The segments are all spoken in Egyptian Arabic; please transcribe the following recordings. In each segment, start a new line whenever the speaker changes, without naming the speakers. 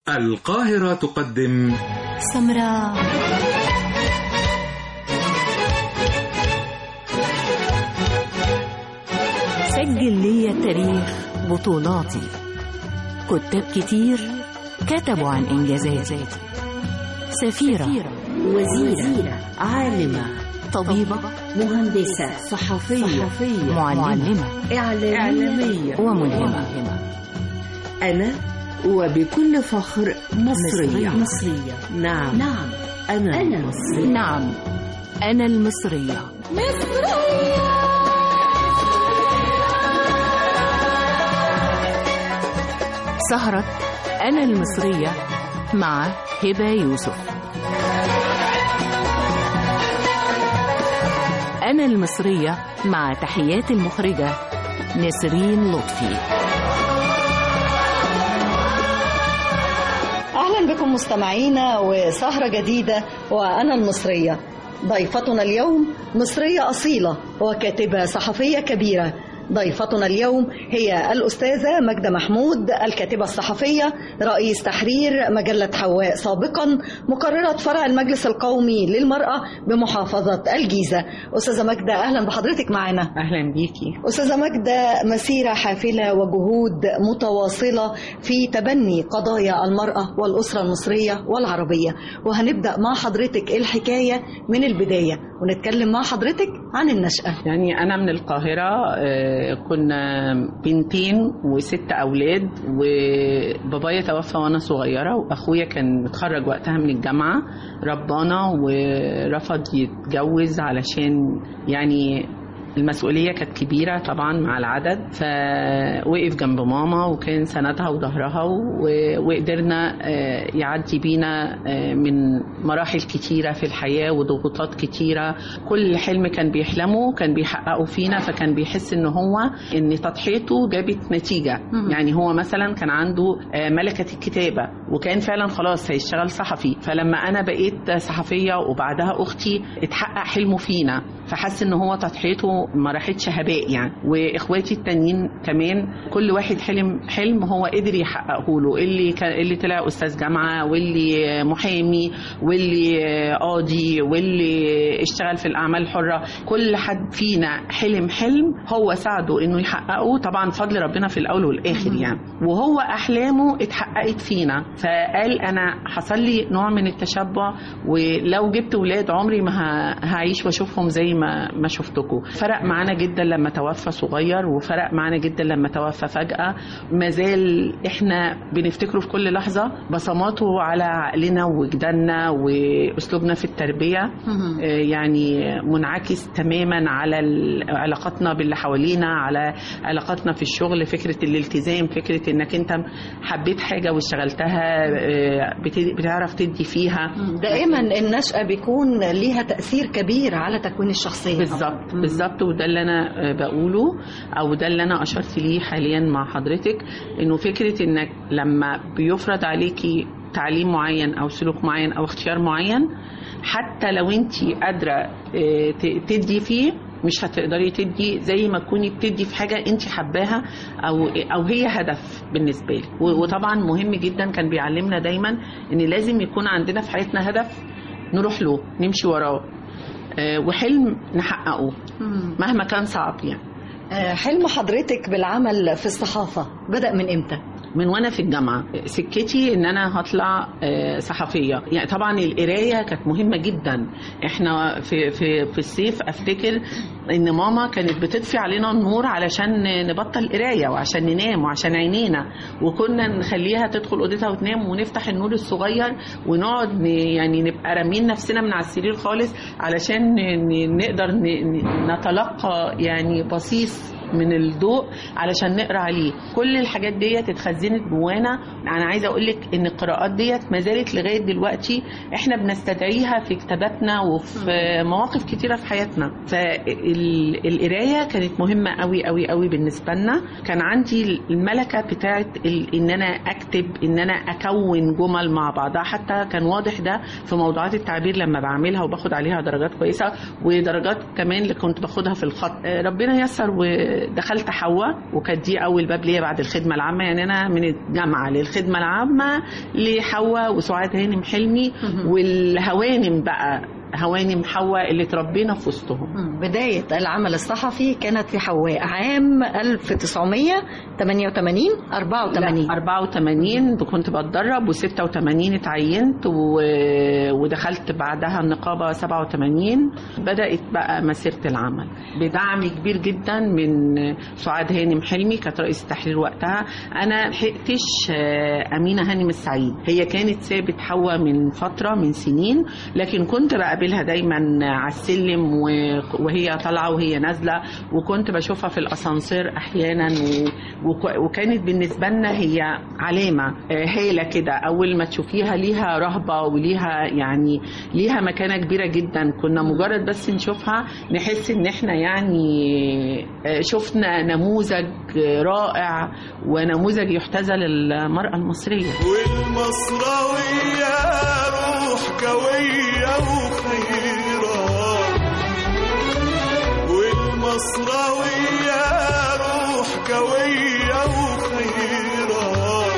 القاهرة تقدم
سمراء سجل لي التاريخ بطولاتي كتاب كتير كتبوا عن إنجازاتي سفيرة
وزيرة عالمة
طبيبة
مهندسة صحفية, صحفية
معلمة
إعلامية
وملهمة
أنا وبكل فخر مصرية
مصرية.
مصرية نعم نعم أنا, أنا مصرية
نعم أنا المصرية سهرة أنا المصرية مع هبة يوسف أنا المصرية مع تحيات المخرجة نسرين لطفي
أهلا بكم مستمعينا وسهرة جديدة وأنا المصرية ضيفتنا اليوم مصرية أصيلة وكاتبة صحفية كبيرة ضيفتنا اليوم هي الأستاذة ماجدة محمود الكاتبة الصحفية رئيس تحرير مجلة حواء سابقا مقررة فرع المجلس القومي للمرأة بمحافظة الجيزة أستاذة ماجدة أهلا بحضرتك معنا
اهلا بيكي
أستاذة ماجدة مسيرة حافلة وجهود متواصلة في تبني قضايا المرأة والأسرة المصرية والعربية وهنبدأ مع حضرتك الحكاية من البداية ونتكلم مع حضرتك عن النشأة
يعني انا من القاهره آه، كنا بنتين وست اولاد وبابايا توفى وانا صغيره واخويا كان متخرج وقتها من الجامعه ربانا ورفض يتجوز علشان يعني المسؤولية كانت كبيرة طبعا مع العدد فوقف جنب ماما وكان سندها وظهرها و- وقدرنا آه، يعدي بينا آه، من مراحل كتيرة في الحياة وضغوطات كتيرة كل حلم كان بيحلمه كان بيحققه فينا فكان بيحس ان هو ان تضحيته جابت نتيجة يعني هو مثلا كان عنده آه، ملكة الكتابة وكان فعلا خلاص هيشتغل صحفي فلما انا بقيت صحفية وبعدها اختي اتحقق حلمه فينا فحس ان هو تضحيته ما راحتش هباء يعني واخواتي التانيين كمان كل واحد حلم حلم هو قدر يحققه له اللي كان اللي طلع استاذ جامعه واللي محامي واللي قاضي واللي اشتغل في الاعمال الحره كل حد فينا حلم حلم هو ساعده انه يحققه طبعا فضل ربنا في الاول والاخر يعني وهو احلامه اتحققت فينا فقال انا حصل لي نوع من التشبع ولو جبت ولاد عمري ما ه- هعيش واشوفهم زي ما ما شفتكم فرق معانا جدا لما توفى صغير وفرق معانا جدا لما توفى فجأة ما زال احنا بنفتكره في كل لحظة بصماته على عقلنا وجداننا واسلوبنا في التربية آه، يعني منعكس تماما على ال- علاقاتنا باللي حوالينا على علاقاتنا في الشغل فكرة الالتزام فكرة انك انت حبيت حاجة واشتغلتها آه، بت- بتعرف تدي فيها
دائما النشأة بيكون ليها تأثير كبير على تكوين الشخصية
بالظبط بالظبط وده اللي انا آه، بقوله او ده اللي انا اشرت ليه حاليا مع حضرتك انه فكره انك لما بيفرض عليكي تعليم معين او سلوك معين او اختيار معين حتى لو انت قادره آه، ت- تدي فيه مش هتقدري تدي زي ما تكوني بتدي في حاجه انت حباها او او هي هدف بالنسبه لك و- وطبعا مهم جدا كان بيعلمنا دايما ان لازم يكون عندنا في حياتنا هدف نروح له نمشي وراه آه، وحلم نحققه مهما كان صعب يعني
آه، حلم حضرتك بالعمل في الصحافة بدأ من إمتى؟
من وانا في الجامعه سكتي ان انا هطلع آه، صحفيه يعني طبعا القرايه كانت مهمه جدا احنا في في في الصيف افتكر ان ماما كانت بتطفي علينا النور علشان نبطل قرايه وعشان ننام وعشان عينينا وكنا نخليها تدخل اوضتها وتنام ونفتح النور الصغير ونقعد ن- يعني نبقى رامين نفسنا من على السرير خالص علشان ن- ن- نقدر ن- ن- نتلقى يعني بصيص من الضوء علشان نقرا عليه كل الحاجات ديت اتخزنت جوانا انا عايزه اقول لك ان القراءات ديت ما زالت لغايه دلوقتي احنا بنستدعيها في كتاباتنا وفي مواقف كتيره في حياتنا فالقرايه كانت مهمه قوي قوي قوي بالنسبه لنا كان عندي الملكه بتاعه ال- ان انا اكتب ان انا اكون جمل مع بعضها حتى كان واضح ده في موضوعات التعبير لما بعملها وباخد عليها درجات كويسه ودرجات كمان اللي كنت باخدها في الخط آه، ربنا يسر و ودخلت حواء وكانت دي اول باب ليا بعد الخدمه العامه يعني انا من الجامعه للخدمه العامه لحواء وسعاد هانم حلمي والهوانم بقى هوانم حواء اللي تربينا في وسطهم
بداية العمل الصحفي كانت في حواء عام 1988 84
84 كنت بتدرب و86 اتعينت و... ودخلت بعدها النقابة 87 بدأت بقى مسيرة العمل بدعم كبير جدا من سعاد هانم حلمي كانت رئيس التحرير وقتها أنا لحقتش آه، أمينة هانم السعيد هي كانت سابت حواء من فترة من سنين لكن كنت بقابلها دايما على السلم و- وهي طالعة وهي نازلة وكنت بشوفها في الأسانسير أحيانا و... وك- وكانت بالنسبة لنا هي علامة آه، هالة كده أول ما تشوفيها ليها رهبة وليها يعني ليها مكانة كبيرة جدا كنا مجرد بس نشوفها نحس إن إحنا يعني آه، شفنا نموذج رائع ونموذج يحتذى للمرأة المصرية
والمصراوية روح قوية وخيرة والمصراوية روح قوية وخيرة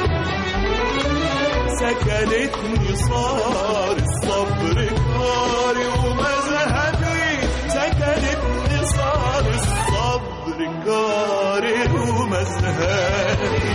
سكنتني صار الصبر كاري ومذهبي سكنتني صار الصبر كاري ومذهبي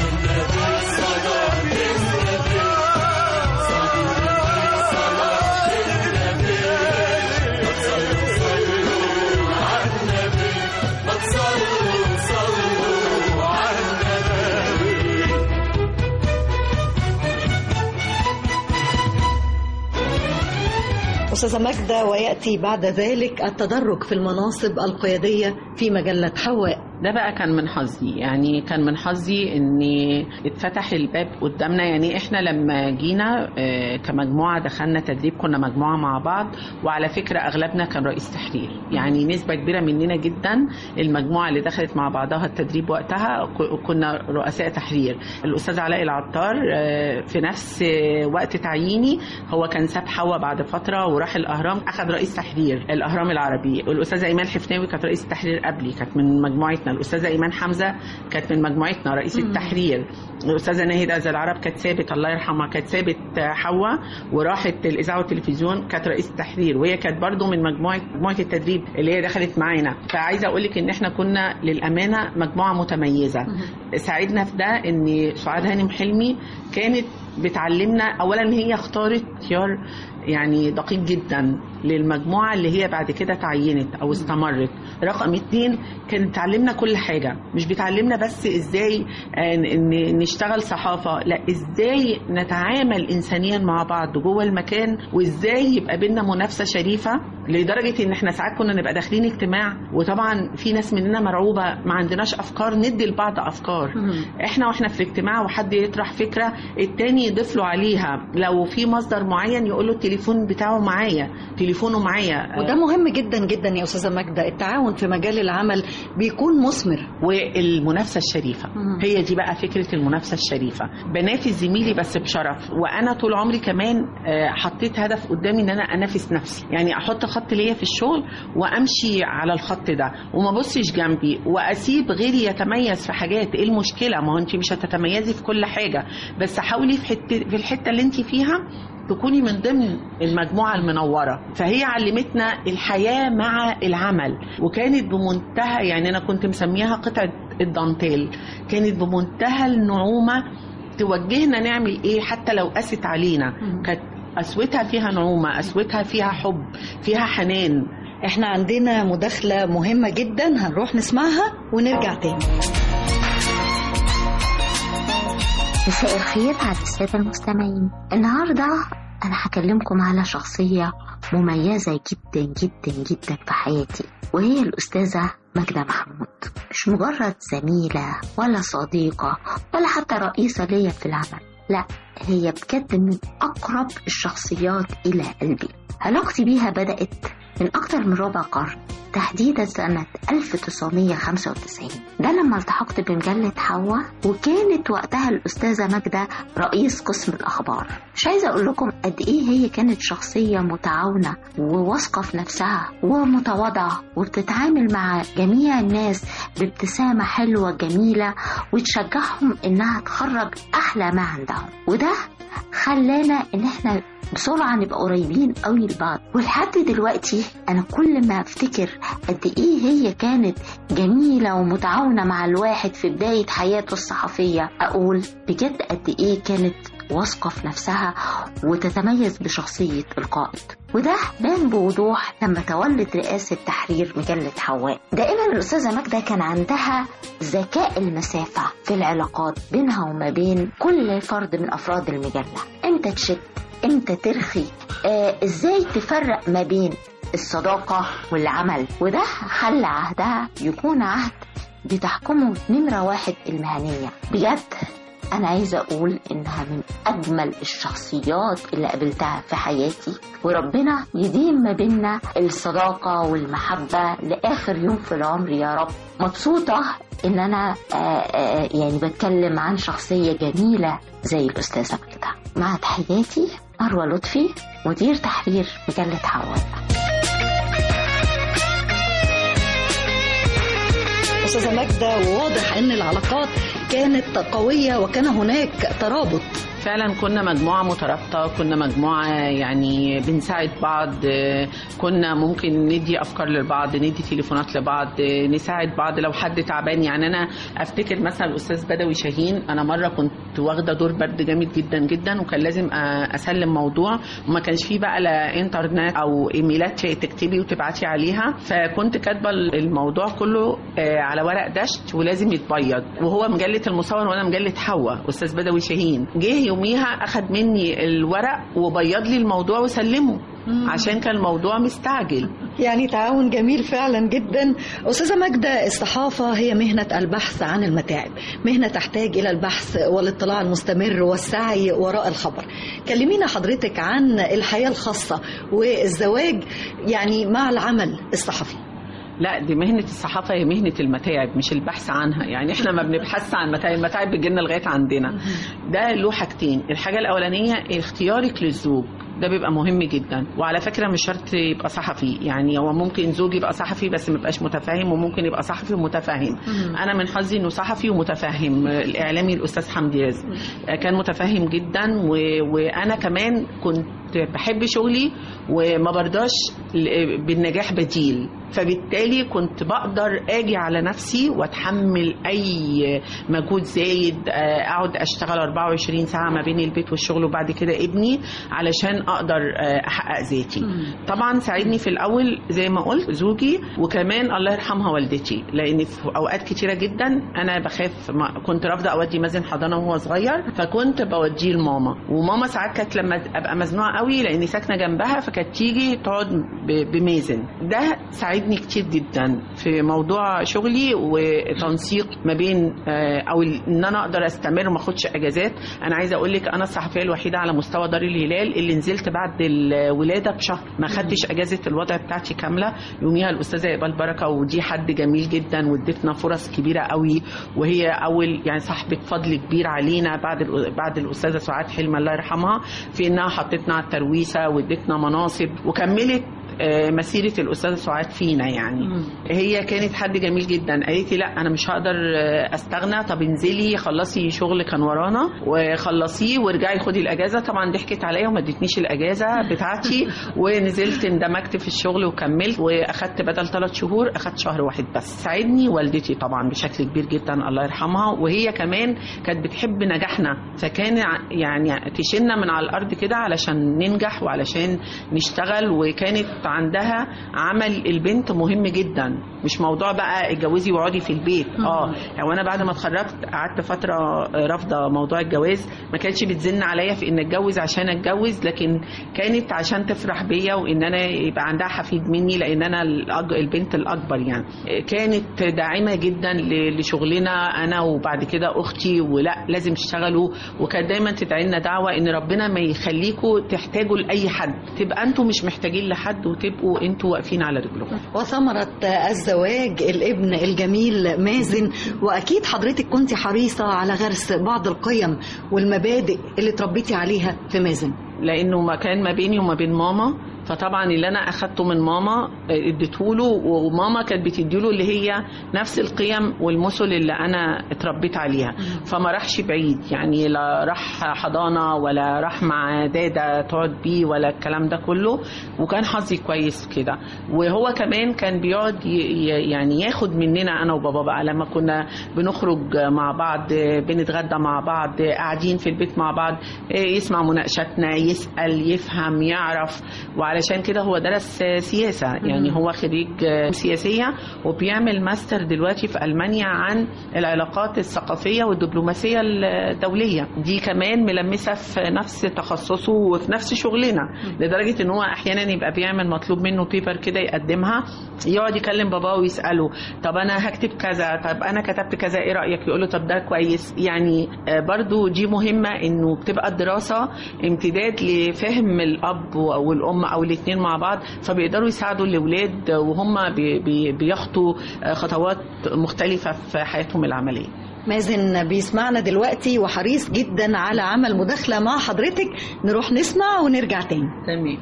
أستاذة ماجدة ويأتي بعد ذلك التدرج في المناصب القيادية في مجلة حواء
ده بقى كان من حظي يعني كان من حظي ان اتفتح الباب قدامنا يعني احنا لما جينا آه، كمجموعه دخلنا تدريب كنا مجموعه مع بعض وعلى فكره اغلبنا كان رئيس تحرير يعني نسبه كبيره مننا جدا المجموعه اللي دخلت مع بعضها التدريب وقتها ك- كنا رؤساء تحرير الاستاذ علاء العطار آه، في نفس آه، وقت تعييني هو كان ساب حوا بعد فتره وراح الاهرام اخذ رئيس تحرير الاهرام العربي والاستاذه ايمان حفناوي كانت رئيس تحرير قبلي كانت من مجموعتنا الاستاذه ايمان حمزه كانت من مجموعتنا رئيس التحرير الاستاذه ناهد أزل العرب كانت سابت الله يرحمها كانت سابت حوا وراحت الاذاعه والتلفزيون كانت رئيس التحرير وهي كانت برضو من مجموعه مجموعه التدريب اللي هي دخلت معانا فعايزه اقول لك ان احنا كنا للامانه مجموعه متميزه ساعدنا في ده ان سعاد هانم حلمي كانت بتعلمنا اولا ان هي اختارت اختيار يعني دقيق جدا للمجموعه اللي هي بعد كده تعينت او استمرت رقم اتنين كانت بتعلمنا كل حاجه مش بتعلمنا بس ازاي آه، ن- نشتغل صحافه لا ازاي نتعامل انسانيا مع بعض جوه المكان وازاي يبقى بينا منافسه شريفه لدرجه ان احنا ساعات كنا نبقى داخلين اجتماع وطبعا في ناس مننا مرعوبه ما عندناش افكار ندي لبعض افكار احنا واحنا في الاجتماع وحد يطرح فكره التاني يضيف له عليها لو في مصدر معين يقول له التليفون بتاعه معايا تليفونه معايا
وده مهم جدا جدا يا أستاذة ماجدة التعاون في مجال العمل بيكون مثمر
والمنافسه الشريفه
مم.
هي دي بقى فكره المنافسه الشريفه بنافس زميلي بس بشرف وانا طول عمري كمان آه، حطيت هدف قدامي ان انا انافس نفسي يعني احط خط ليا في الشغل وامشي على الخط ده وما بصش جنبي واسيب غيري يتميز في حاجات ايه المشكله ما هو انت مش هتتميزي في كل حاجه بس حاولي في حته في الحته اللي انت فيها تكوني من ضمن المجموعة المنورة فهي علمتنا الحياة مع العمل وكانت بمنتهى يعني أنا كنت مسميها قطعة الدانتيل كانت بمنتهى النعومة توجهنا نعمل إيه حتى لو قست علينا كانت قسوتها فيها نعومة قسوتها فيها حب فيها حنان
احنا عندنا مداخلة مهمة جدا هنروح نسمعها ونرجع تاني
مساء الخير على السادة المستمعين النهاردة أنا هكلمكم على شخصية مميزة جدا جدا جدا في حياتي وهي الأستاذة ماجدة محمود مش مجرد زميلة ولا صديقة ولا حتى رئيسة ليا في العمل لا هي بجد من أقرب الشخصيات إلى قلبي علاقتي بيها بدأت من أكتر من ربع قرن تحديدا سنة 1995 ده لما التحقت بمجلة حواء وكانت وقتها الأستاذة ماجدة رئيس قسم الأخبار مش عايزة أقول لكم قد إيه هي كانت شخصية متعاونة وواثقة في نفسها ومتواضعة وبتتعامل مع جميع الناس بابتسامة حلوة جميلة وتشجعهم إنها تخرج أحلى ما عندهم وده خلانا إن إحنا بسرعة نبقى قريبين قوي لبعض ولحد دلوقتي أنا كل ما أفتكر قد إيه هي كانت جميلة ومتعاونة مع الواحد في بداية حياته الصحفية أقول بجد قد إيه كانت واثقة في نفسها وتتميز بشخصية القائد وده بان بوضوح لما تولت رئاسة تحرير مجلة حواء دائما الأستاذة ماجدة كان عندها ذكاء المسافة في العلاقات بينها وما بين كل فرد من أفراد المجلة امتى تشد امتى ترخي آه ازاي تفرق ما بين الصداقة والعمل وده خلى عهدها يكون عهد بتحكمه نمرة واحد المهنية بجد أنا عايزة أقول إنها من أجمل الشخصيات اللي قابلتها في حياتي وربنا يديم ما بينا الصداقة والمحبة لآخر يوم في العمر يا رب مبسوطة إن أنا آآ آآ يعني بتكلم عن شخصية جميلة زي الأستاذة كده مع تحياتي مروة لطفي مدير تحرير مجلة حواء
أستاذة ماجدة وواضح أن العلاقات كانت قوية وكان هناك ترابط
فعلا كنا مجموعة مترابطة كنا مجموعة يعني بنساعد بعض كنا ممكن ندي أفكار لبعض ندي تليفونات لبعض نساعد بعض لو حد تعبان يعني أنا أفتكر مثلا الأستاذ بدوي شاهين أنا مرة كنت واخدة دور برد جامد جدا جدا وكان لازم أسلم موضوع وما كانش فيه بقى لا إنترنت أو إيميلات تكتبي وتبعتي عليها فكنت كاتبة الموضوع كله على ورق دشت ولازم يتبيض وهو مجلة المصور وأنا مجلة حوا أستاذ بدوي شاهين جه يوميها اخد مني الورق وبيض لي الموضوع وسلمه عشان كان الموضوع مستعجل
يعني تعاون جميل فعلا جدا أستاذة ماجدة الصحافة هي مهنة البحث عن المتاعب مهنة تحتاج إلى البحث والاطلاع المستمر والسعي وراء الخبر كلمينا حضرتك عن الحياة الخاصة والزواج يعني مع العمل الصحفي
لا دي مهنة الصحافة هي مهنة المتاعب مش البحث عنها يعني احنا ما بنبحث عن متاعب المتاعب بتجيلنا لغاية عندنا ده له حاجتين الحاجة الأولانية اختيارك للزوج ده بيبقى مهم جدا وعلى فكره مش شرط يبقى صحفي يعني هو ممكن زوج يبقى صحفي بس ما يبقاش متفاهم وممكن يبقى صحفي ومتفاهم انا من حظي انه صحفي ومتفاهم الاعلامي الاستاذ حمدي رزق كان متفاهم جدا و... وانا كمان كنت بحب شغلي وما برضاش بالنجاح بديل فبالتالي كنت بقدر اجي على نفسي واتحمل اي مجهود زايد اقعد اشتغل 24 ساعه ما بين البيت والشغل وبعد كده ابني علشان اقدر احقق ذاتي طبعا ساعدني في الاول زي ما قلت زوجي وكمان الله يرحمها والدتي لان في اوقات كتيره جدا انا بخاف كنت رافضه اودي مازن حضانه وهو صغير فكنت بوديه لماما وماما ساعات كانت لما ابقى مزنوقه قوي لاني ساكنه جنبها فكانت تيجي تقعد بمازن ده ساعدني كتير جدا في موضوع شغلي وتنسيق ما بين او ان انا اقدر استمر وما اخدش اجازات انا عايزه اقول لك انا الصحفيه الوحيده على مستوى دار الهلال اللي نزلت بعد الولاده بشهر ما خدتش اجازه الوضع بتاعتي كامله يوميها الاستاذه اقبال بركه ودي حد جميل جدا وادتنا فرص كبيره قوي وهي اول يعني صاحبه فضل كبير علينا بعد بعد الاستاذه سعاد حلمي الله يرحمها في انها حطتنا على الترويسه وادتنا مناصب وكملت مسيره الاستاذه سعاد فينا يعني مم. هي كانت حد جميل جدا قالت لي لا انا مش هقدر استغنى طب انزلي خلصي شغل كان ورانا وخلصيه وارجعي خدي الاجازه طبعا ضحكت عليا وما ادتنيش الاجازه بتاعتي ونزلت اندمجت في الشغل وكملت واخدت بدل ثلاث شهور اخدت شهر واحد بس ساعدني والدتي طبعا بشكل كبير جدا الله يرحمها وهي كمان كانت بتحب نجاحنا فكان يعني تشيلنا من على الارض كده علشان ننجح وعلشان نشتغل وكانت عندها عمل البنت مهم جدا مش موضوع بقى اتجوزي واقعدي في البيت اه يعني انا بعد ما اتخرجت قعدت فتره رافضه موضوع الجواز ما كانتش بتزن عليا في ان اتجوز عشان اتجوز لكن كانت عشان تفرح بيا وان انا يبقى عندها حفيد مني لان انا البنت الاكبر يعني كانت داعمه جدا لشغلنا انا وبعد كده اختي ولا لازم تشتغلوا وكانت دايما تدعي لنا دعوه ان ربنا ما يخليكم تحتاجوا لاي حد تبقى انتم مش محتاجين لحد وتبقوا انتوا واقفين على رجلكم
وثمرة الزواج الابن الجميل مازن وأكيد حضرتك كنت حريصة على غرس بعض القيم والمبادئ اللي تربيتي عليها في مازن
لانه ما كان ما بيني وما بين ماما فطبعا اللي انا اخدته من ماما اديته له وماما كانت بتديله اللي هي نفس القيم والمثل اللي انا اتربيت عليها فما راحش بعيد يعني لا راح حضانه ولا راح مع دادا تقعد بيه ولا الكلام ده كله وكان حظي كويس كده وهو كمان كان بيقعد ي- ي- يعني ياخد مننا انا وبابا بقى لما كنا بنخرج مع بعض بنتغدى مع بعض قاعدين في البيت مع بعض يسمع مناقشاتنا يسأل يفهم يعرف وعلشان كده هو درس سياسة يعني هو خريج سياسية وبيعمل ماستر دلوقتي في ألمانيا عن العلاقات الثقافية والدبلوماسية الدولية دي كمان ملمسة في نفس تخصصه وفي نفس شغلنا لدرجة ان هو احيانا يبقى بيعمل مطلوب منه بيبر كده يقدمها يقعد يكلم باباه ويسأله طب انا هكتب كذا طب انا كتبت كذا ايه رأيك يقول له طب ده كويس يعني آه، برضو دي مهمة انه بتبقى الدراسة امتداد لفهم الاب والام او الاثنين مع بعض فبيقدروا يساعدوا الاولاد وهم بي- بي- بيخطوا آه، خطوات مختلفة في حياتهم العملية
مازن بيسمعنا دلوقتي وحريص جدا على عمل مداخلة مع حضرتك نروح نسمع ونرجع تاني
تمام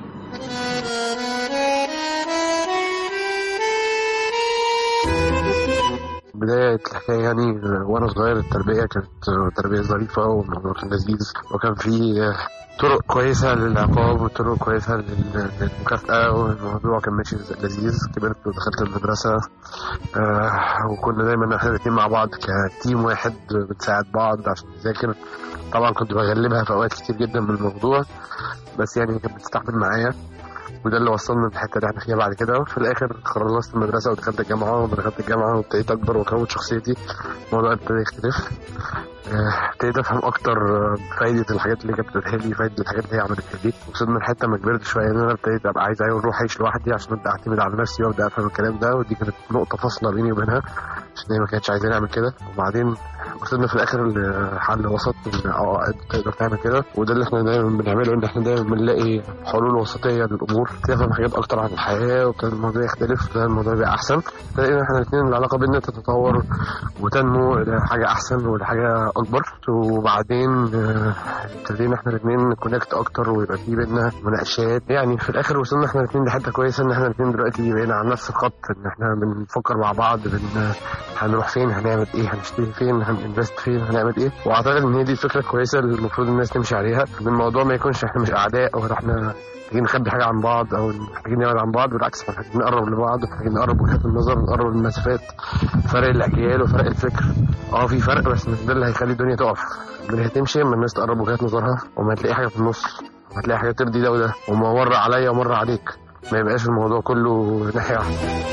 بداية الحكاية يعني وأنا صغير التربية كانت تربية ظريفة والموضوع كان لذيذ وكان في طرق كويسة للعقاب وطرق كويسة لل- للمكافأة والموضوع كان ماشي لذيذ كبرت ودخلت المدرسة آه، وكنا دايما احنا الاتنين مع بعض كتيم واحد بنساعد بعض عشان نذاكر طبعا كنت بغلبها في أوقات كتير جدا من الموضوع بس يعني كانت بتستحمل معايا وده اللي وصلنا للحته اللي احنا فيها بعد كده وفي الاخر خلصت المدرسه ودخلت الجامعه ولما دخلت الجامعه وابتديت اكبر واكون شخصيتي الموضوع ابتدى يختلف آه، ابتديت افهم اكتر آه، فايده الحاجات اللي كانت بتقولها لي فايده الحاجات اللي هي عملتها لي وصلنا لحته ما كبرت شويه ان انا ابتديت ابقى عايز اروح اعيش لوحدي عشان ابدا اعتمد على نفسي وابدا افهم الكلام ده ودي كانت نقطه فاصله بيني وبينها عشان هي ما كانتش عايزاني اعمل كده وبعدين وصلنا في الاخر لحل وسط ان اه تقدر تعمل كده وده اللي احنا دايما بنعمله ان احنا دايما بنلاقي حلول وسطيه للامور تفهم حاجات اكتر عن الحياه وابتدى الموضوع يختلف ابتدى الموضوع يبقى احسن لقينا احنا الاثنين العلاقه بينا تتطور وتنمو الى حاجه احسن ولحاجه اكبر وبعدين آه، ابتدينا احنا الاثنين نكونكت اكتر ويبقى في بينا مناقشات يعني في الاخر وصلنا احنا الاثنين لحته كويسه ان احنا الاثنين دلوقتي بقينا على نفس الخط ان احنا بنفكر مع بعض بن هنروح فين هنعمل ايه هنشتري فين هننفست فين هنعمل ايه واعتقد ان هي دي الفكره الكويسه اللي المفروض الناس تمشي عليها ان الموضوع ما يكونش احنا مش اعداء او احنا محتاجين نخبي حاجه عن بعض او محتاجين نبعد عن بعض بالعكس احنا محتاجين نقرب لبعض محتاجين نقرب وجهات النظر نقرب المسافات فرق الاجيال وفرق الفكر اه في فرق بس مش ده اللي هيخلي الدنيا تقف الدنيا هتمشي اما الناس تقرب وجهات نظرها وما تلاقي حاجه في النص هتلاقي حاجه ترضي ده وده وما مر عليا ومر عليك ما يبقاش الموضوع كله ناحيه واحده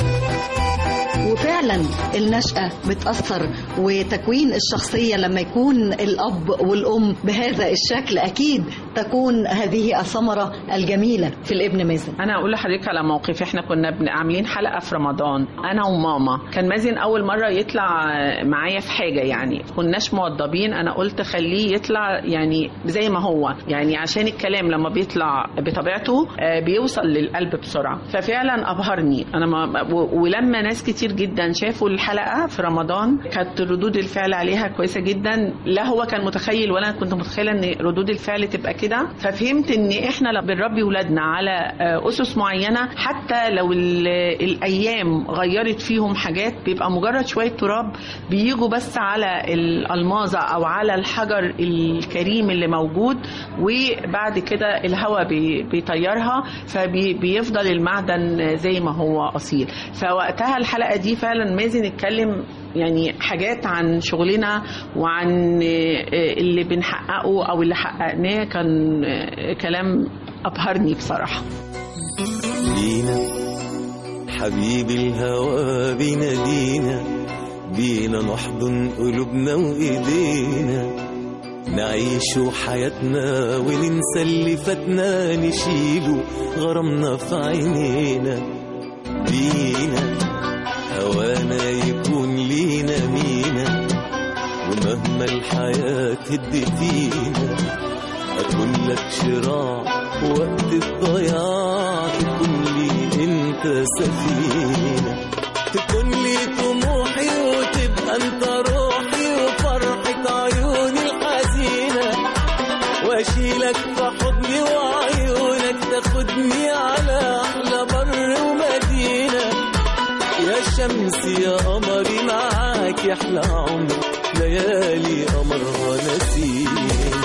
وفعلا النشأة بتأثر وتكوين الشخصية لما يكون الأب والأم بهذا الشكل أكيد تكون هذه الثمرة الجميلة في الابن مازن
انا اقول لحضرتك على موقف احنا كنا بن- عاملين حلقه في رمضان انا وماما كان مازن اول مره يطلع معايا في حاجه يعني كناش موضبين انا قلت خليه يطلع يعني زي ما هو يعني عشان الكلام لما بيطلع بطبيعته آه، بيوصل للقلب بسرعه ففعلا ابهرني انا ما و- ولما ناس كتير جدا شافوا الحلقه في رمضان كانت ردود الفعل عليها كويسه جدا لا هو كان متخيل ولا أنا كنت متخيله ان ردود الفعل تبقى كده ففهمت ان احنا لما بنربي ولادنا على آه، اسس معينه حتى لو ال- الايام غيرت فيهم حاجات بيبقى مجرد شويه تراب بيجوا بس على الالماظه او على الحجر الكريم اللي موجود وبعد كده الهواء بي- بيطيرها فبيفضل المعدن زي ما هو اصيل فوقتها الحلقه دي فعلا مازن اتكلم يعني حاجات عن شغلنا وعن آه، اللي بنحققه او اللي حققناه كان آه، كلام ابهرني بصراحه
بينا حبيب الهوى بينادينا بينا نحضن قلوبنا وايدينا نعيش حياتنا وننسى اللي فاتنا نشيله غرامنا في عينينا بينا هوانا يكون لينا مينا ومهما الحياة تدي فينا أكون لك شراع وقت الضياع تكون لي انت سفينة تكون لي طموحي وتبقى انت روحي وفرحة عيوني الحزينة واشيلك في حضني وعيونك تاخدني على احلى بر ومدينة يا شمس يا قمري معاك يحلى عمري ليالي قمرها نسيم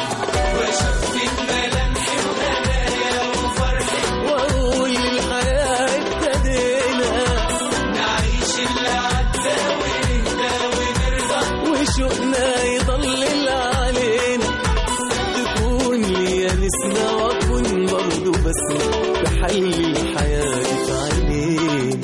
واقول للحياة ابتدينا نعيش اللي عدى ونهدى ونرضى وشوقنا يضلل علينا تكون لي يا نسمة واكون برضه بسمة بحل الحياة في عينينا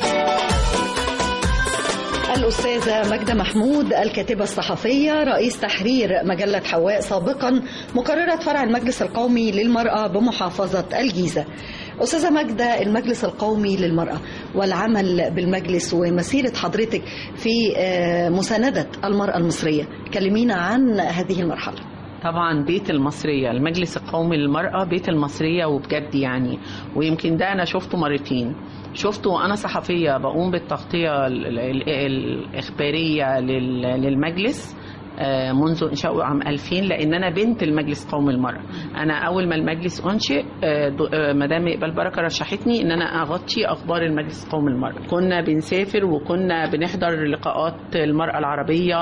الأستاذة ماجدة محمود الكاتبة الصحفية رئيس تحرير مجلة حواء سابقا مقررة فرع المجلس القومي للمرأة بمحافظة الجيزة أستاذة ماجدة المجلس القومي للمرأة والعمل بالمجلس ومسيرة حضرتك في آه، مساندة المرأة المصرية كلمينا عن هذه المرحلة
طبعا بيت المصرية المجلس القومي للمرأة بيت المصرية وبجد يعني ويمكن ده أنا شفته مرتين شفته وأنا صحفية بقوم بالتغطية ال- ال- الإخبارية لل- للمجلس آه، منذ إنشاؤه عام 2000 لأن أنا بنت المجلس القومي للمرأة أنا أول ما المجلس أنشئ آه، دو- آه، مدام إقبال بركة رشحتني إن أنا أغطي أخبار المجلس القومي للمرأة كنا بنسافر وكنا بنحضر لقاءات المرأة العربية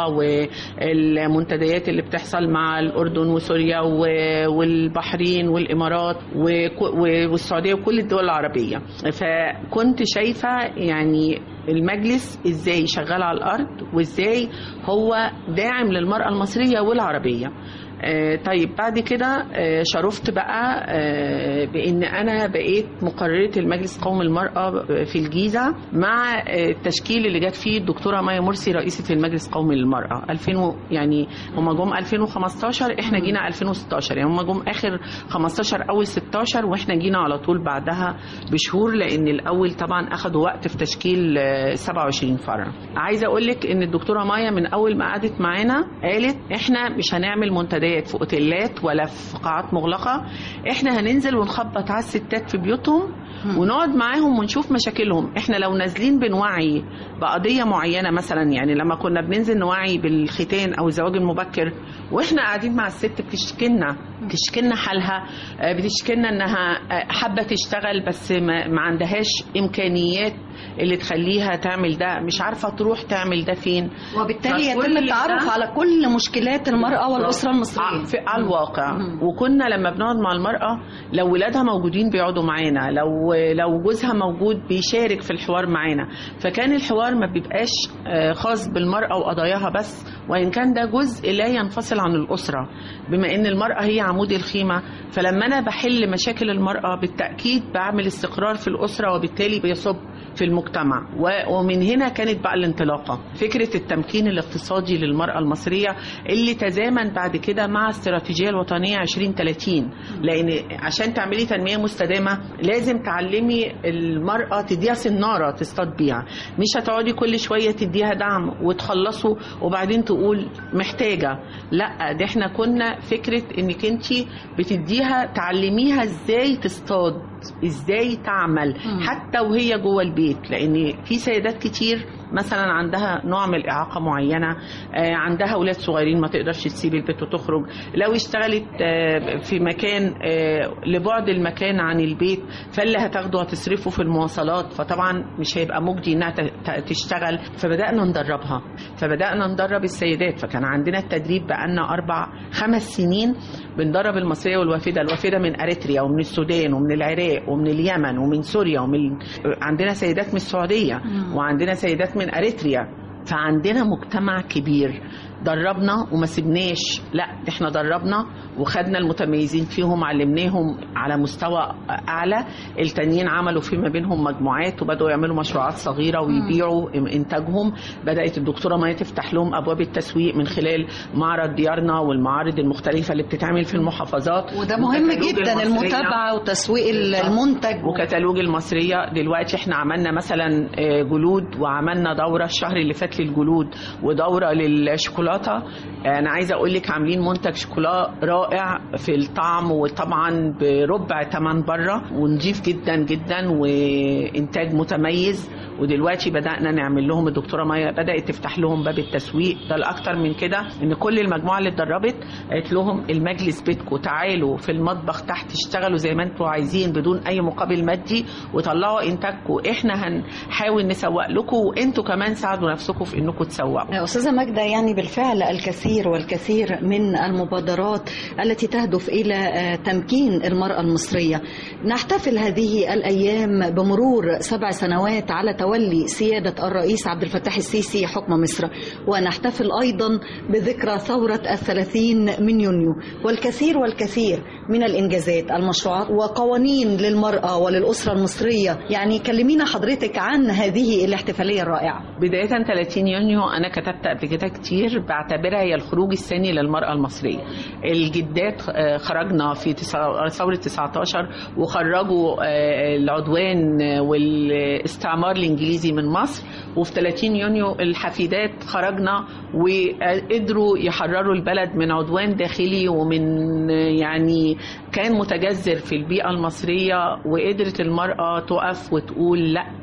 والمنتديات اللي بتحصل مع الأردن وسوريا و- والبحرين والإمارات وك- و- والسعودية وكل الدول العربية فكنت شايفة يعني المجلس ازاي شغال على الارض وازاي هو داعم للمراه المصريه والعربيه آه، طيب بعد كده آه، شرفت بقى آه، بان انا بقيت مقرره المجلس القومي للمراه في الجيزه مع آه، التشكيل اللي جت فيه الدكتوره مايا مرسي رئيسه المجلس القومي للمراه 2000 و- يعني هم جم 2015 احنا جينا 2016 يعني هم جم اخر 15 اول 16 واحنا جينا على طول بعدها بشهور لان الاول طبعا اخذوا وقت في تشكيل آه، 27 فرع عايزه اقول لك ان الدكتوره مايا من اول ما قعدت معانا قالت احنا مش هنعمل منتديات في اوتيلات ولا في قاعات مغلقه احنا هننزل ونخبط على الستات في بيوتهم ونقعد معاهم ونشوف مشاكلهم احنا لو نازلين بنوعي بقضيه معينه مثلا يعني لما كنا بننزل نوعي بالختان او الزواج المبكر واحنا قاعدين مع الست بتشكلنا بتشكلنا حالها آه، بتشكلنا انها آه، حابه تشتغل بس ما, ما عندهاش امكانيات اللي تخليها تعمل ده مش عارفه تروح تعمل ده فين
وبالتالي
فكل
يتم التعرف
ده-
على كل مشكلات المرأة والأسرة المصرية
ع- في على الواقع
مم.
وكنا لما بنقعد مع المرأة لو ولادها موجودين بيقعدوا معانا لو لو جوزها موجود بيشارك في الحوار معانا فكان الحوار ما بيبقاش آه، خاص بالمرأة وقضاياها بس وإن كان ده جزء لا ينفصل عن الأسرة بما إن المرأة هي عمود الخيمة فلما أنا بحل مشاكل المرأة بالتأكيد بعمل استقرار في الأسرة وبالتالي بيصب في المجتمع و- ومن هنا كانت بقى الانطلاقة فكرة التمكين الاقتصادي للمرأة المصرية اللي تزامن بعد كده مع الاستراتيجية الوطنية 2030 لأن عشان تعملي تنمية مستدامة لازم تعلمي المرأة تديها سنارة تصطاد بيها مش هتقعدي كل شوية تديها دعم وتخلصوا وبعدين تقول محتاجة لا ده احنا كنا فكرة انك انت بتديها تعلميها ازاي تصطاد ازاي تعمل حتى وهي جوه البيت لان في سيدات كتير مثلا عندها نوع من الاعاقه معينه آه، عندها اولاد صغيرين ما تقدرش تسيب البيت وتخرج لو اشتغلت آه، في مكان آه، لبعد المكان عن البيت فاللي هتاخده هتصرفه في المواصلات فطبعا مش هيبقى مجدي انها ت- ت- تشتغل فبدانا ندربها فبدانا ندرب السيدات فكان عندنا التدريب بقالنا اربع خمس سنين بندرب المصريه والوافده الوافده من اريتريا ومن السودان ومن العراق ومن اليمن ومن سوريا ومن عندنا سيدات من السعوديه وعندنا سيدات من اريتريا فعندنا مجتمع كبير دربنا وما سبناش لا احنا دربنا وخدنا المتميزين فيهم علمناهم على مستوى اعلى التانيين عملوا فيما بينهم مجموعات وبداوا يعملوا مشروعات صغيره ويبيعوا انتاجهم بدات الدكتوره مايا تفتح لهم ابواب التسويق من خلال معرض ديارنا والمعارض المختلفه اللي بتتعمل في المحافظات
وده مهم
وكتالوج
جدا
المصرية.
المتابعة وتسويق المنتج
وكتالوج المصرية دلوقتي احنا عملنا مثلا آه، جلود وعملنا دورة الشهر اللي فات للجلود ودورة للشوكولاتة شوكولاته انا عايزه اقول لك عاملين منتج شوكولا رائع في الطعم وطبعا بربع ثمن بره ونضيف جدا جدا وانتاج متميز ودلوقتي بدانا نعمل لهم الدكتوره مايا بدات تفتح لهم باب التسويق ده الاكتر من كده ان كل المجموعه اللي اتدربت قالت لهم المجلس بيتكم تعالوا في المطبخ تحت اشتغلوا زي ما انتوا عايزين بدون اي مقابل مادي وطلعوا انتاجكم احنا هنحاول نسوق لكم وانتوا كمان ساعدوا نفسكم في انكم تسوقوا
أستاذة ماجدة يعني بالفعل الكثير والكثير من المبادرات التي تهدف إلى آه، تمكين المرأة المصرية نحتفل هذه الأيام بمرور سبع سنوات على تولي سيادة الرئيس عبد الفتاح السيسي حكم مصر ونحتفل أيضا بذكرى ثورة الثلاثين من يونيو والكثير والكثير من الإنجازات المشروعات وقوانين للمرأة وللأسرة المصرية يعني كلمينا حضرتك عن هذه الاحتفالية الرائعة
بداية 30 يونيو أنا كتبت قبل كده كتير بعتبرها هي الخروج الثاني للمرأة المصرية الجدات آه، خرجنا في تسع- ثورة 19 وخرجوا آه، العدوان والاستعمار الإنجليزي من مصر وفي 30 يونيو الحفيدات خرجنا وقدروا يحرروا البلد من عدوان داخلي ومن آه، يعني كان متجذر في البيئة المصرية وقدرت المرأة تقف وتقول لأ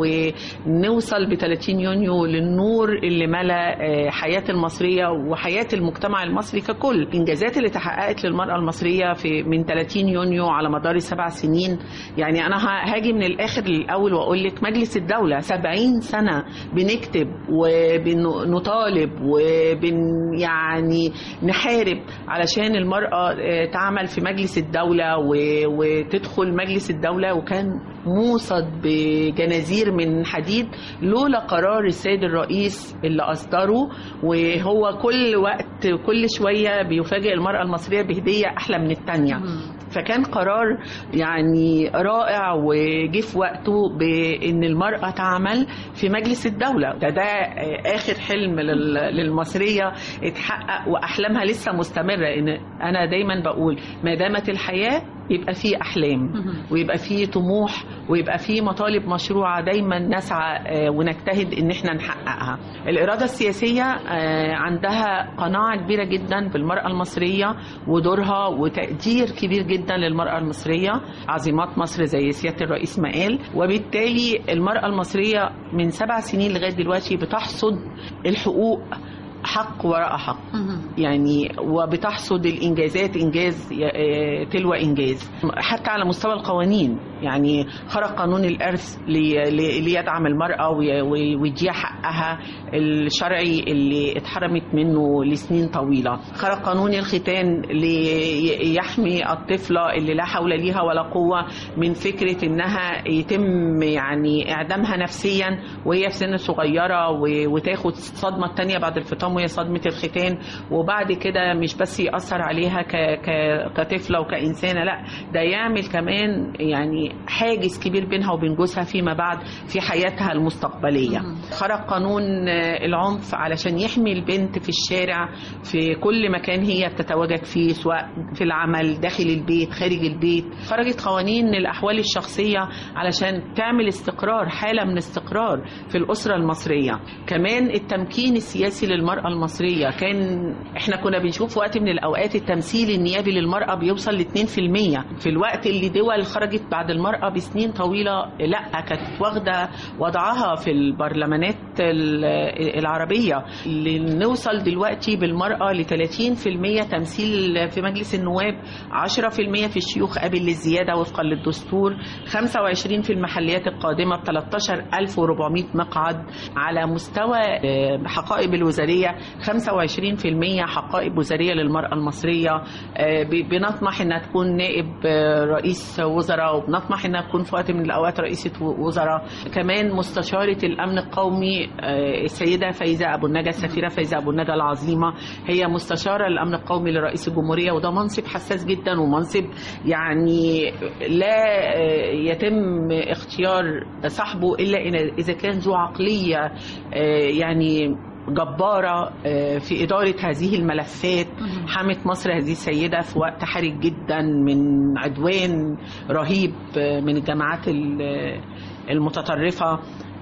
ونوصل ب 30 يونيو للنور اللي ملا آه، حياة المصرية وحياة المجتمع المصري ككل الإنجازات اللي تحققت للمرأة المصرية في من 30 يونيو على مدار السبع سنين يعني أنا ه- هاجي من الآخر للأول وأقول لك مجلس الدولة 70 سنة بنكتب وبنطالب وبن يعني نحارب علشان المرأة آه، تعمل في مجلس الدولة و- وتدخل مجلس الدولة وكان موصد بجنازير من حديد لولا قرار السيد الرئيس اللي أصدره وهو كل وقت كل شوية بيفاجئ المرأة المصرية بهدية أحلى من التانية فكان قرار يعني رائع وجه في وقته بان المراه تعمل في مجلس الدوله ده ده اخر حلم لل- للمصريه اتحقق واحلامها لسه مستمره ان انا دايما بقول ما دامت الحياه يبقى في احلام ويبقى في طموح ويبقى في مطالب مشروعه دايما نسعى آه، ونجتهد ان احنا نحققها الاراده السياسيه آه، عندها قناعه كبيره جدا بالمراه المصريه ودورها وتقدير كبير جدا للمراه المصريه عظيمات مصر زي سياده الرئيس ما قال وبالتالي المراه المصريه من سبع سنين لغايه دلوقتي بتحصد الحقوق حق وراء حق يعني وبتحصد الانجازات انجاز ي- آه، تلو انجاز حتى على مستوى القوانين يعني خرج قانون الارث لي- لي- ليدعم المراه وي- وي- ويديها حقها الشرعي اللي اتحرمت منه لسنين طويله خرج قانون الختان ليحمي الطفله اللي لا حول ليها ولا قوه من فكره انها يتم يعني اعدامها نفسيا وهي في سن صغيره و- وتاخد الصدمه الثانيه بعد الفطام وهي صدمه الختان وبعد كده مش بس ياثر عليها ك... ك... كطفله وكانسانه لا ده يعمل كمان يعني حاجز كبير بينها وبين جوزها فيما بعد في حياتها المستقبليه خرج قانون آه، العنف علشان يحمي البنت في الشارع في كل مكان هي بتتواجد فيه سواء في العمل داخل البيت خارج البيت خرجت قوانين الاحوال الشخصيه علشان تعمل استقرار حاله من استقرار في الاسره المصريه كمان التمكين السياسي للمراه المصريه كان احنا كنا بنشوف في وقت من الاوقات التمثيل النيابي للمراه بيوصل ل 2% في الوقت اللي دول خرجت بعد المراه بسنين طويله لا كانت واخده وضعها في البرلمانات ال- العربيه اللي نوصل دلوقتي بالمراه ل 30% تمثيل في مجلس النواب 10% في الشيوخ قابل للزياده وفقا للدستور 25 في المحليات القادمه ب 13400 مقعد على مستوى آه، حقائب الوزاريه 25% حقائب وزاريه للمراه المصريه آه، ب- بنطمح انها تكون نائب آه، رئيس وزراء وبنطمح انها تكون في وقت من الاوقات رئيسه و- وزراء كمان مستشاره الامن القومي آه، السيده فايزه ابو النجا السفيره فايزه ابو النجا العظيمه هي مستشاره الامن القومي لرئيس الجمهوريه وده منصب حساس جدا ومنصب يعني لا آه، يتم اختيار صاحبه الا إن- اذا كان ذو عقليه آه، يعني جبارة آه، في إدارة هذه الملفات حمت مصر هذه السيدة في وقت حرج جدا من عدوان رهيب آه، من الجماعات ال- المتطرفة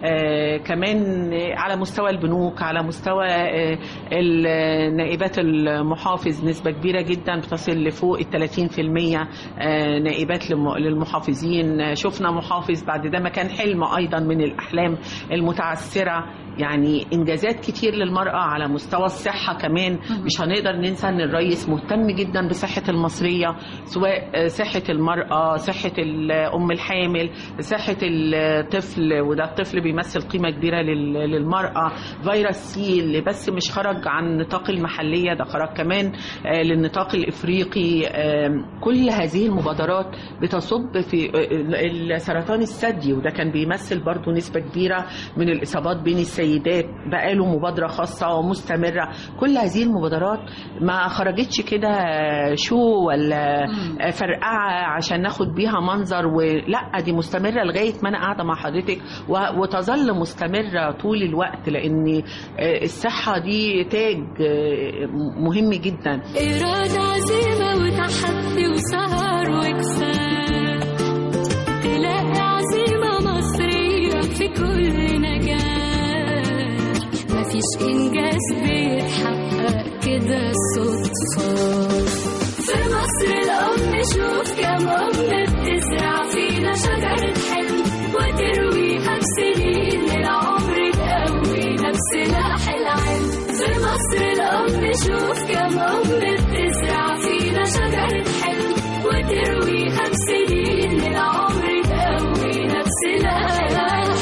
آه، كمان على مستوى البنوك على مستوى آه، ال- نائبات المحافظ نسبة كبيرة جدا بتصل لفوق ال 30% آه، نائبات للم- للمحافظين آه، شفنا محافظ بعد ده ما كان حلم أيضا من الأحلام المتعثرة يعني إنجازات كتير للمرأة على مستوى الصحة كمان مش هنقدر ننسى أن الرئيس مهتم جدا بصحة المصرية سواء آه، صحة المرأة صحة الأم الحامل صحة الطفل وده الطفل بيمثل قيمة كبيرة لل- للمرأة فيروس سي اللي بس مش خرج عن النطاق المحلية ده خرج كمان آه، للنطاق الإفريقي آم، كل هذه المبادرات بتصب في آه، سرطان الثدي وده كان بيمثل برضو نسبة كبيرة من الإصابات بين السيدات بقاله مبادرة خاصة ومستمرة كل هذه المبادرات ما خرجتش كده شو ولا فرقعة عشان ناخد بيها منظر ولا دي مستمرة لغاية ما أنا قاعدة مع حضرتك و- وتظل مستمرة طول الوقت لأن آه، الصحة دي تاج آه، مهم جدا
إرادة عزيمة وتحدي وسهر وكفاح تلاقي عزيمة مصرية في كل نجاح مفيش إنجاز بيتحقق كده صدفة في مصر الأم شوف كم أم بتزرع فينا شجرة حلم وترويها بسنين العمر تقوينا بسلاح العلم في مصر الأم شوف كم أم بتزرع فينا شجرة حلم وترويها بسنين العمر تقوينا بسلاح العلم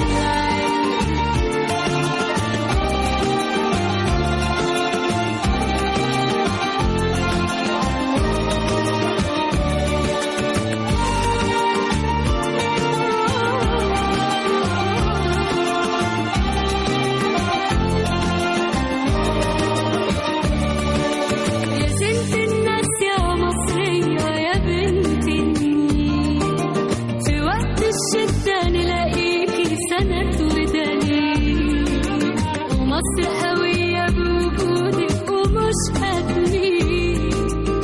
يا زنت الناس يا مصرية يا بنت النيل في وقت الشدة نلاقيكي سند ودليل ومصر قوية بوجودك ومش هتميل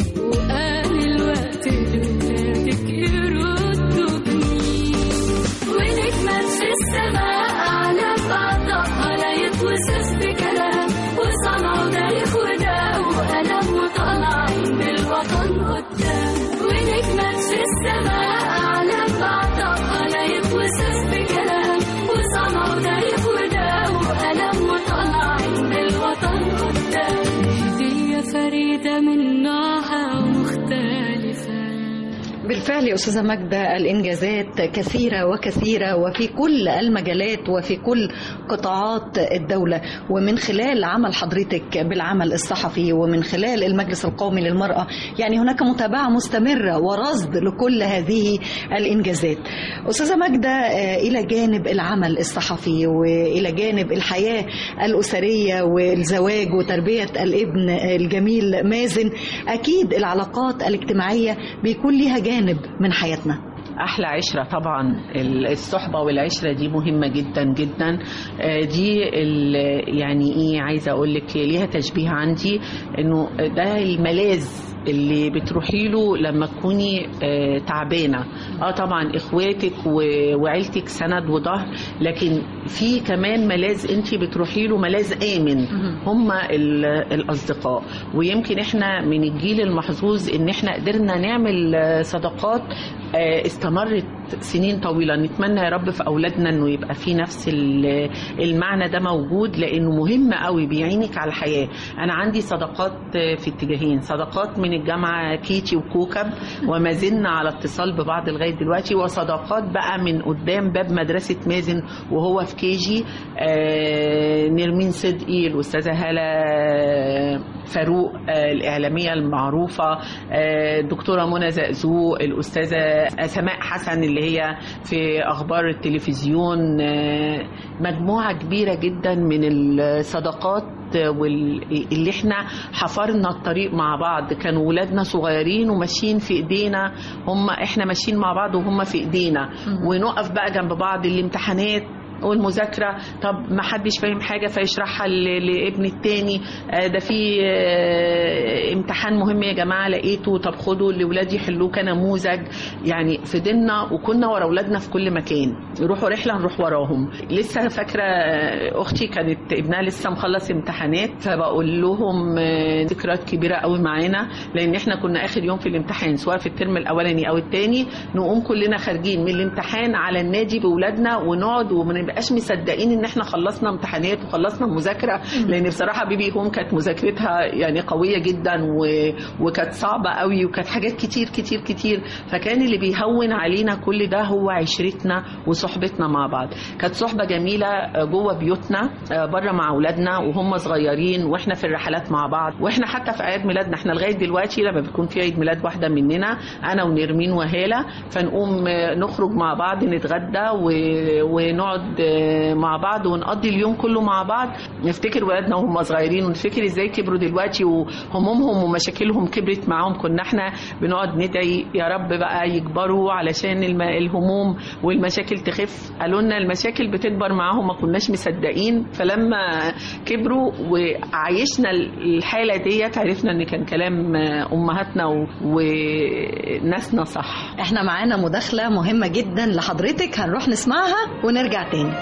وقال الوقت لولادك يردوا جميل ونجمة في السماء أعلى بعضها لا يتوصف بكلام وصنعوا تاريخ وده وقلم وطالعين بالوطن قدام ونجمة في السماء أعلى بعضها لا يتوصف بكلام وصنعوا تاريخ وده وقلم وطالعين بالوطن قدام هدية فريدة من نوعها ومختلفة
بالفعل يا أستاذة ماجدة الإنجازات كثيرة وكثيرة وفي كل المجالات وفي كل قطاعات الدولة ومن خلال عمل حضرتك بالعمل الصحفي ومن خلال المجلس القومي للمرأة يعني هناك متابعة مستمرة ورصد لكل هذه الإنجازات أستاذة ماجدة آه، إلى جانب العمل الصحفي وإلى جانب الحياة الأسرية والزواج وتربية الابن الجميل مازن أكيد العلاقات الاجتماعية بيكون ليها جانب من حياتنا
احلى عشره طبعا الصحبه والعشره دي مهمه جدا جدا آه، دي ال- يعني ايه عايزه اقول لك ليها تشبيه عندي انه ده الملاذ اللي بتروحي له لما تكوني آه، تعبانه اه طبعا اخواتك و- وعيلتك سند وظهر لكن في كمان ملاذ انت بتروحي له ملاذ امن هم ال- الاصدقاء ويمكن احنا من الجيل المحظوظ ان احنا قدرنا نعمل آه، صداقات آه، استمرت سنين طويله نتمنى يا رب في اولادنا انه يبقى في نفس ال- المعنى ده موجود لانه مهم قوي بيعينك على الحياه انا عندي صداقات آه، في اتجاهين صداقات من الجامعه كيتي وكوكب وما زلنا على اتصال ببعض لغايه دلوقتي وصداقات بقى من قدام باب مدرسه مازن وهو في كيجي آه، نرمين صدقي الاستاذه هاله فاروق آه، الاعلاميه المعروفه آه، الدكتوره منى زقزوق الاستاذه سماء حسن اللي هي في اخبار التلفزيون آه، مجموعه كبيره جدا من الصداقات واللي احنا حفرنا الطريق مع بعض كانوا ولادنا صغيرين وماشيين في ايدينا هم احنا ماشيين مع بعض وهم في ايدينا ونقف بقى جنب بعض الامتحانات والمذاكره طب ما حدش فاهم حاجه فيشرحها ل- لابن التاني آه، ده في آه، امتحان مهم يا جماعه لقيته طب خدوا لاولادي يحلوه كنموذج يعني فضلنا وكنا ورا اولادنا في كل مكان يروحوا رحله نروح وراهم لسه فاكره آه، اختي كانت ابنها لسه مخلص امتحانات فبقول لهم آه، ذكريات كبيره قوي معانا لان احنا كنا اخر يوم في الامتحان سواء في الترم الاولاني او الثاني نقوم كلنا خارجين من الامتحان على النادي باولادنا ونقعد وما نبقاش مصدقين ان احنا خلصنا امتحانات وخلصنا مذاكره لان بصراحه بيبي هوم كانت مذاكرتها يعني قويه جدا و... وكانت صعبه قوي وكانت حاجات كتير كتير كتير فكان اللي بيهون علينا كل ده هو عشرتنا وصحبتنا مع بعض كانت صحبه جميله آه، جوه بيوتنا آه، بره مع اولادنا وهم صغيرين واحنا في الرحلات مع بعض واحنا حتى في اعياد ميلادنا احنا لغايه دلوقتي لما بيكون في عيد ميلاد واحده مننا انا ونرمين وهاله فنقوم آه، نخرج مع بعض نتغدى و... ونقعد آه، مع بعض ونقضي اليوم كله مع بعض نفتكر ولادنا وهم صغيرين ونفتكر ازاي كبروا دلوقتي وهمومهم ومشاكلهم كبرت معاهم كنا احنا بنقعد ندعي يا رب بقى يكبروا علشان الم... الهموم والمشاكل تخف قالوا لنا المشاكل بتكبر معاهم ما كناش مصدقين فلما كبروا وعايشنا الحاله ديت عرفنا ان كان كلام امهاتنا و... وناسنا صح
احنا معانا مداخلة مهمة جدا لحضرتك هنروح نسمعها ونرجع تاني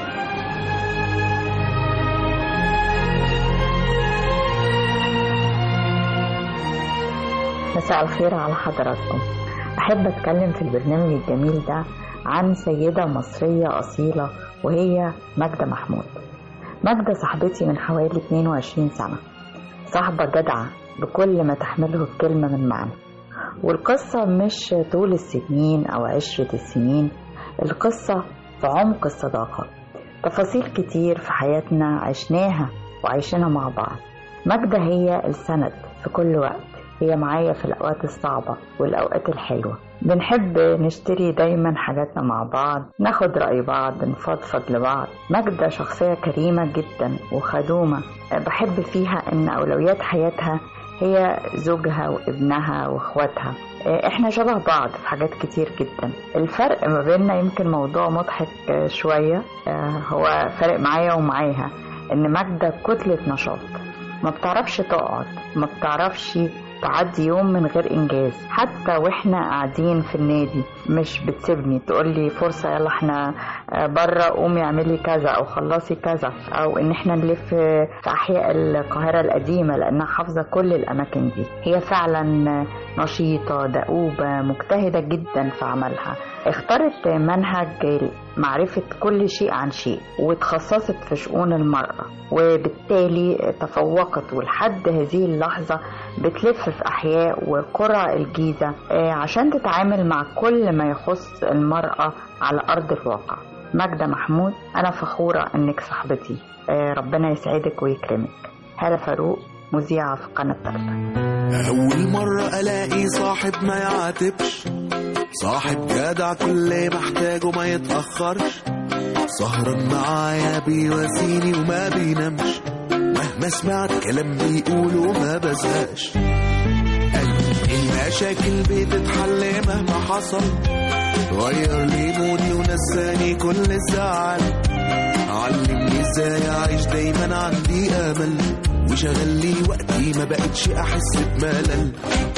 مساء الخير على حضراتكم أحب أتكلم في البرنامج الجميل ده عن سيدة مصرية أصيلة وهي ماجدة محمود ماجدة صاحبتي من حوالي 22 سنة صاحبة جدعة بكل ما تحمله الكلمة من معنى والقصة مش طول السنين أو عشرة السنين القصة في عمق الصداقة تفاصيل كتير في حياتنا عشناها وعايشينها مع بعض ماجدة هي السند في كل وقت هي معايا في الأوقات الصعبة والأوقات الحلوة بنحب نشتري دايما حاجاتنا مع بعض ناخد رأي بعض نفضفض لبعض ماجدة شخصية كريمة جدا وخدومة بحب فيها إن أولويات حياتها هي زوجها وابنها واخواتها احنا شبه بعض في حاجات كتير جدا الفرق ما بيننا يمكن موضوع مضحك شوية هو فرق معايا ومعاها ان ماجدة كتلة نشاط ما بتعرفش تقعد ما بتعرفش تعدي يوم من غير انجاز حتى واحنا قاعدين في النادي مش بتسيبني تقول لي فرصه يلا احنا بره قومي اعملي كذا او خلصي كذا او ان احنا نلف في احياء القاهره القديمه لانها حافظه كل الاماكن دي هي فعلا نشيطه دؤوبه مجتهده جدا في عملها اختارت منهج معرفة كل شيء عن شيء وتخصصت في شؤون المرأة وبالتالي تفوقت ولحد هذه اللحظة بتلف في أحياء وقرى الجيزة عشان تتعامل مع كل ما يخص المرأة على أرض الواقع ماجدة محمود أنا فخورة إنك صاحبتي ربنا يسعدك ويكرمك هالة فاروق مذيعة في قناة تالتة
أول مرة ألاقي صاحب ما يعاتبش صاحب جدع كل محتاجه ما يتأخرش سهران معايا بيواسيني وما بينامش مهما سمعت كلام بيقوله ما بزهقش المشاكل بتتحل مهما حصل غير لي مودي ونساني كل الزعل علمني ازاي اعيش دايما عندي امل وشغل لي وقتي ما بقتش احس بملل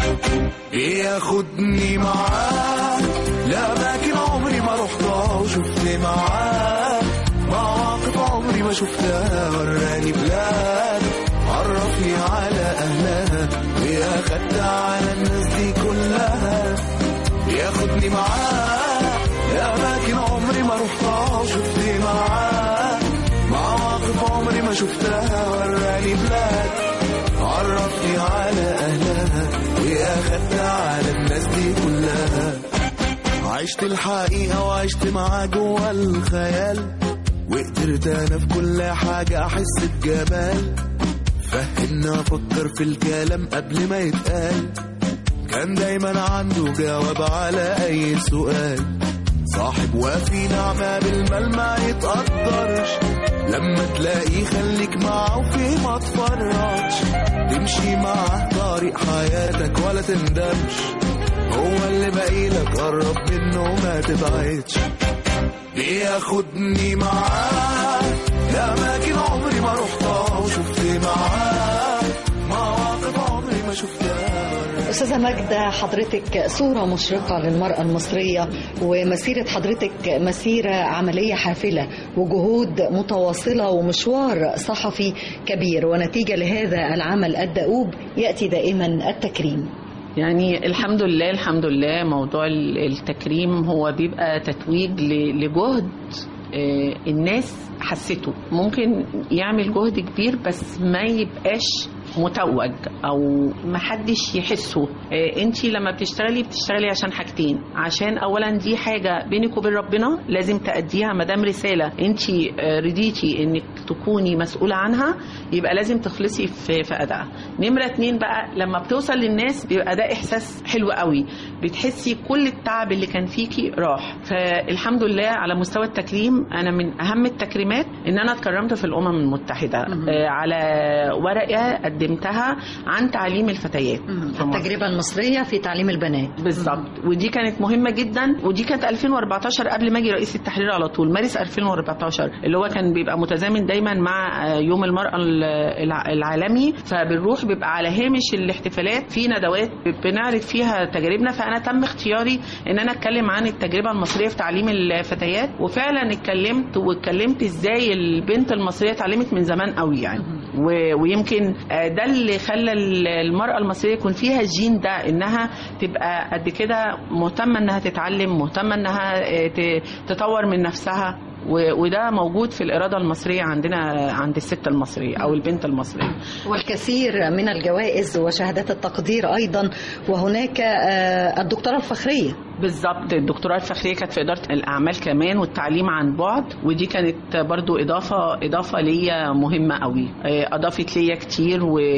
ياخدني معاه لأماكن عمري ما رحتها وشفت معاه مواقف عمري ما شفتها وراني بلاد عرفني على أهلها وأخدت على الناس دي كلها ياخدني معاه لأماكن عمري ما رحتها وشفت معاه مواقف عمري ما شفتها وراني بلاد عرفني على أهلها وأخدت على الناس دي كلها عشت الحقيقة وعشت معاه جوا الخيال وقدرت أنا في كل حاجة أحس بجمال فهمنا أفكر في الكلام قبل ما يتقال كان دايما عنده جواب على أي سؤال صاحب وفي نعمة بالمال ما يتقدرش لما تلاقيه خليك معاه وفيه ما تفرطش تمشي معاه طريق حياتك ولا تندمش هو اللي باقي لك قرب منه ما تبعدش ياخدني معاه لأماكن عمري ما رحتها وشفت معاه مواقف عمري ما شفتها
أستاذة ماجدة حضرتك صورة مشرقة للمرأة المصرية ومسيرة حضرتك مسيرة عملية حافلة وجهود متواصلة ومشوار صحفي كبير ونتيجة لهذا العمل الدؤوب يأتي دائما التكريم
يعني الحمد لله الحمد لله موضوع ال- التكريم هو بيبقى تتويج ل- لجهد آه، الناس حسته ممكن يعمل جهد كبير بس ما يبقاش متوج او ما حدش يحسه انت لما بتشتغلي بتشتغلي عشان حاجتين عشان اولا دي حاجه بينك وبين ربنا لازم تاديها ما دام رساله انت رضيتي انك تكوني مسؤوله عنها يبقى لازم تخلصي في في ادائها نمره اتنين بقى لما بتوصل للناس بيبقى ده احساس حلو قوي بتحسي كل التعب اللي كان فيكي راح فالحمد لله على مستوى التكريم انا من اهم التكريمات ان انا اتكرمت في الامم المتحده آه، على ورقه قدمتها عن تعليم الفتيات في مصر.
التجربة المصرية في تعليم البنات
بالظبط ودي كانت مهمه جدا ودي كانت 2014 قبل ما اجي رئيس التحرير على طول مارس 2014 اللي هو كان بيبقى متزامن دايما مع آه، يوم المراه ال- الع- العالمي فبنروح بيبقى على هامش الاحتفالات في ندوات بنعرض فيها تجاربنا فانا تم اختياري ان انا اتكلم عن التجربه المصريه في تعليم الفتيات وفعلا اتكلمت واتكلمت ازاي البنت المصريه اتعلمت من زمان قوي يعني و- ويمكن آه، ده اللي خلى ال- المرأة المصرية يكون فيها الجين ده انها تبقى قد كده مهتمة انها تتعلم مهتمة انها آه، ت- تطور من نفسها و- وده موجود في الإرادة المصرية عندنا عند الست المصرية أو البنت المصرية
والكثير من الجوائز وشهادات التقدير أيضا وهناك آه، الدكتوراه الفخرية
بالظبط الدكتوراه الفخريه كانت في اداره الاعمال كمان والتعليم عن بعد ودي كانت برضو اضافه اضافه ليا مهمه قوي آه، اضافت ليا كتير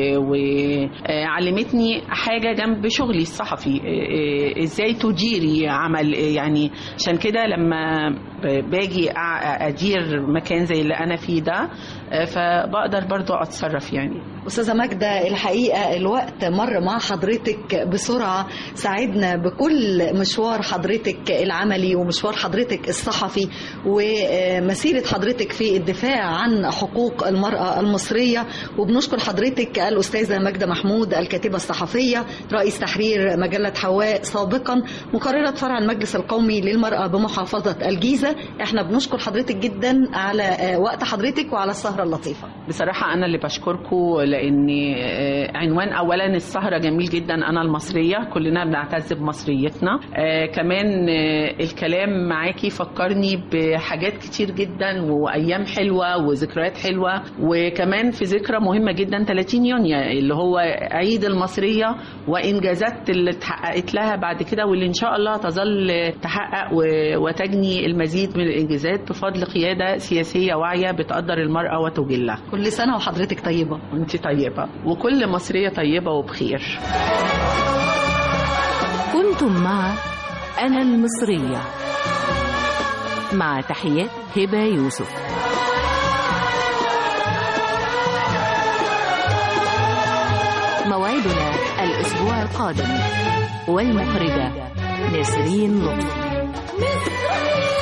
وعلمتني حاجه جنب شغلي الصحفي آه، آه، ازاي تديري عمل آه، يعني عشان كده لما ب- باجي أع- ادير مكان زي اللي انا فيه ده آه، فبقدر برضو اتصرف يعني
أستاذة ماجدة الحقيقة الوقت مر مع حضرتك بسرعة ساعدنا بكل مشوار حضرتك العملي ومشوار حضرتك الصحفي ومسيرة حضرتك في الدفاع عن حقوق المرأة المصرية وبنشكر حضرتك الأستاذة ماجدة محمود الكاتبة الصحفية رئيس تحرير مجلة حواء سابقا مقررة فرع المجلس القومي للمرأة بمحافظة الجيزة احنا بنشكر حضرتك جدا على وقت حضرتك وعلى السهرة اللطيفة
بصراحة أنا اللي بشكركم لأن آه، عنوان أولا السهرة جميل جدا أنا المصرية كلنا بنعتز بمصريتنا آه، كمان آه، الكلام معاكي فكرني بحاجات كتير جدا وأيام حلوة وذكريات حلوة وكمان في ذكرى مهمة جدا 30 يونيو اللي هو عيد المصرية وإنجازات اللي اتحققت لها بعد كده واللي إن شاء الله تظل تحقق و- وتجني المزيد من الإنجازات بفضل قيادة سياسية واعية بتقدر المرأة وتجلها
كل سنة وحضرتك طيبة
وانت طيبة وكل مصرية طيبة وبخير
كنتم مع أنا المصرية مع تحيات هبة يوسف موعدنا الأسبوع القادم والمخرجة نسرين لطفي
مصرية